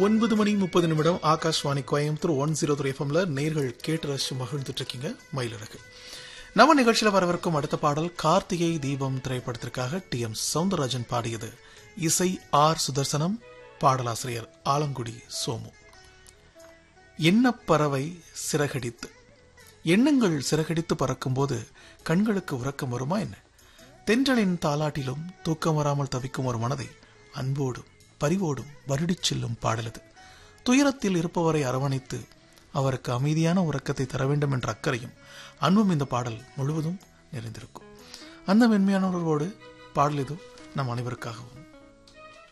ஒன்பது மணி முப்பது நிமிடம் Akashvani Coimbatore one zero three எஃப்எம்ல நேர்கள் கேட்டு ரசிச்சு மகிழ்ந்துட்டு இருக்கீங்க மயிலிறகு நம்ம நிகழ்ச்சியில வரவிருக்கும் அடுத்த பாடல் கார்த்திகை தீபம் திரைப்படத்திற்காக டி எம் சவுந்தரராஜன் பாடியது இசை ஆர் சுதர்சனம் பாடலாசிரியர் ஆலங்குடி சோமு எண்ணப்பறவை சிறகடித்து எண்ணங்கள் சிறகடித்து பறக்கும்போது கண்களுக்கு உறக்கம் வருமா என்ன தென்றலின் தாலாட்டிலும் தூக்கம் வராமல் தவிக்கும் ஒரு மனதை அன்போடும் பரிவோடும் வருடிச் செல்லும் பாடலது துயரத்தில் இருப்பவரை அரவணைத்து அவருக்கு அமைதியான உறக்கத்தை தர வேண்டும் என்ற அக்கறையும் அன்பும் இந்த பாடல் முழுவதும் நிறைந்திருக்கும் அந்த மென்மையான உணர்வோடு பாடல் இது நம் அனைவருக்காகவும்